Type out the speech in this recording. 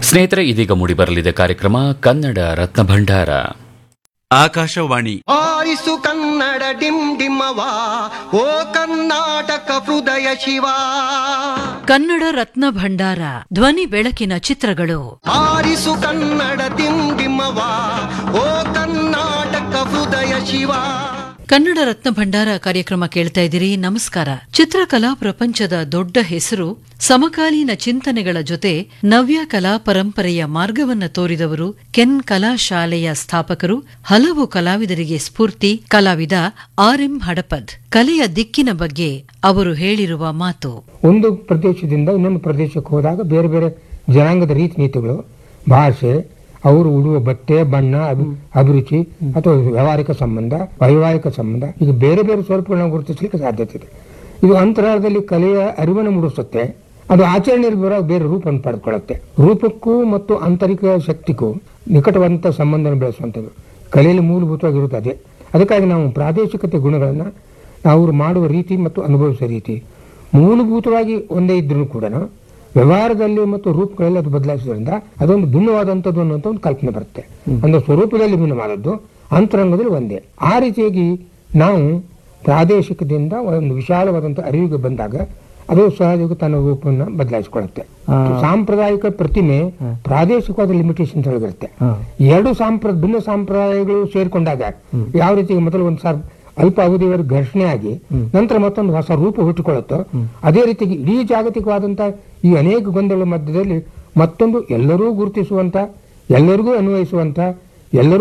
ಸ್ನೇಹಿತರೆ ಇದೀಗ ಮೂಡಿಬರಲಿದೆ ಕಾರ್ಯಕ್ರಮ ಕನ್ನಡ ರತ್ನ ಭಂಡಾರ ಆಕಾಶವಾಣಿ ಆರಿಸು ಕನ್ನಡ ಡಿಮ್ ಡಿಮ್ಮವಾ ಓ ಕರ್ನಾಟಕ ಹೃದಯ ಶಿವ ಕನ್ನಡ ರತ್ನ ಭಂಡಾರ ಧ್ವನಿ ಬೆಳಕಿನ ಚಿತ್ರಗಳು ಆರಿಸು ಕನ್ನಡ ಡಿಮ್ ಡಿಮ್ಮವಾ ಓ ಕರ್ನಾಟಕ ಹೃದಯ ಶಿವ ಕನ್ನಡ ರತ್ನ ಭಂಡಾರ ಕಾರ್ಯಕ್ರಮ ಕೇಳ್ತಾ ಇದ್ದೀರಿ ನಮಸ್ಕಾರ ಚಿತ್ರಕಲಾ ಪ್ರಪಂಚದ ದೊಡ್ಡ ಹೆಸರು ಸಮಕಾಲೀನ ಚಿಂತನೆಗಳ ಜೊತೆ ನವ್ಯ ಕಲಾ ಪರಂಪರೆಯ ಮಾರ್ಗವನ್ನ ತೋರಿದವರು ಕೆನ್ ಕಲಾ ಶಾಲೆಯ ಸ್ಥಾಪಕರು ಹಲವು ಕಲಾವಿದರಿಗೆ ಸ್ಫೂರ್ತಿ ಕಲಾವಿದ ಆರ್ ಎಂ ಹಡಪದ್ ಕಲೆಯ ದಿಕ್ಕಿನ ಬಗ್ಗೆ ಅವರು ಹೇಳಿರುವ ಮಾತು ಒಂದು ಪ್ರದೇಶದಿಂದ ಇನ್ನೊಂದು ಪ್ರದೇಶಕ್ಕೆ ಹೋದಾಗ ಬೇರೆ ಬೇರೆ ಜನಾಂಗದ ರೀತಿ ನೀತಿಗಳು ಭಾಷೆ ಅವರು ಉಡುವ ಬಟ್ಟೆ ಬಣ್ಣ ಅಭಿ- ಅಭಿರುಚಿ ಅಥವಾ ವ್ಯವಹಾರಿಕ ಸಂಬಂಧ ವೈವಾಹಿಕ ಸಂಬಂಧ ಈಗ ಬೇರೆ ಬೇರೆ ಸ್ವರೂಪಗಳನ್ನ ಗುರುತಿಸಲಿಕ್ಕೆ ಸಾಧ್ಯತೆ ಇದೆ ಇದು ಅಂತರಾಳದಲ್ಲಿ ಕಲೆಯ ಅರಿವನ್ನು ಮೂಡಿಸುತ್ತೆ ಅದು ಆಚರಣೆಯಲ್ಲಿ ಬರೋ ಬೇರೆ ರೂಪವನ್ನು ಪಡೆದುಕೊಳ್ಳುತ್ತೆ ರೂಪಕ್ಕೂ ಮತ್ತು ಆಂತರಿಕ ಶಕ್ತಿಗೂ ನಿಕಟವಾದಂಥ ಸಂಬಂಧವನ್ನು ಬೆಳೆಸುವಂಥದ್ದು ಕಲೆಯಲ್ಲಿ ಮೂಲಭೂತವಾಗಿರುತ್ತದೆ ಅದೇ ಅದಕ್ಕಾಗಿ ನಾವು ಪ್ರಾದೇಶಿಕತೆ ಗುಣಗಳನ್ನು ಅವರು ಮಾಡುವ ರೀತಿ ಮತ್ತು ಅನುಭವಿಸುವ ರೀತಿ ಮೂಲಭೂತವಾಗಿ ಒಂದೇ ಇದ್ರೂ ಕೂಡ ವ್ಯವಹಾರದಲ್ಲಿ ಮತ್ತು ರೂಪಗಳಲ್ಲಿ ಅದು ಬದಲಾಯಿಸೋದ್ರಿಂದ ಅದೊಂದು ಭಿನ್ನವಾದಂಥದ್ದು ಅನ್ನುವಂಥ ಒಂದು ಕಲ್ಪನೆ ಬರುತ್ತೆ ಅಂದ್ರೆ ಸ್ವರೂಪದಲ್ಲಿ ಭಿನ್ನವಾದದ್ದು ಅಂತರಂಗದಲ್ಲಿ ಒಂದೇ ಆ ರೀತಿಯಾಗಿ ನಾವು ಪ್ರಾದೇಶಿಕದಿಂದ ಒಂದು ವಿಶಾಲವಾದಂಥ ಅರಿವಿಗೆ ಬಂದಾಗ ಅದು ಸಹಜವಾಗಿ ತನ್ನ ರೂಪವನ್ನು ಬದಲಾಯಿಸಿಕೊಳ್ಳುತ್ತೆ ಸಾಂಪ್ರದಾಯಿಕ ಪ್ರತಿಮೆ ಪ್ರಾದೇಶಿಕವಾದ ಲಿಮಿಟೇಷನ್ಸ್ ಒಳಗಿರುತ್ತೆ ಎರಡು ಸಾಂಪ್ರ ಭಿನ್ನ ಸಂಪ್ರದಾಯಗಳು ಸೇರ್ಕೊಂಡಾಗ ಯಾವ ರೀತಿ ಮೊದಲು ಒಂದು ಸಾರ್ ಅಲ್ಪ ಅವಧಿಯವರೆಗೆ ಘರ್ಷಣೆ ಆಗಿ ನಂತರ ಮತ್ತೊಂದು ಹೊಸ ರೂಪ ಹುಟ್ಟಿಕೊಳ್ಳುತ್ತೋ ಅದೇ ರೀತಿ ಇಡೀ ಜಾಗತಿಕವಾದಂತ ಈ ಅನೇಕ ಗೊಂದಲ ಮಧ್ಯದಲ್ಲಿ ಮತ್ತೊಂದು ಎಲ್ಲರೂ ಗುರುತಿಸುವಂತ ಎಲ್ಲರಿಗೂ ಅನ್ವಯಿಸುವಂತ ಎಲ್ಲರೂ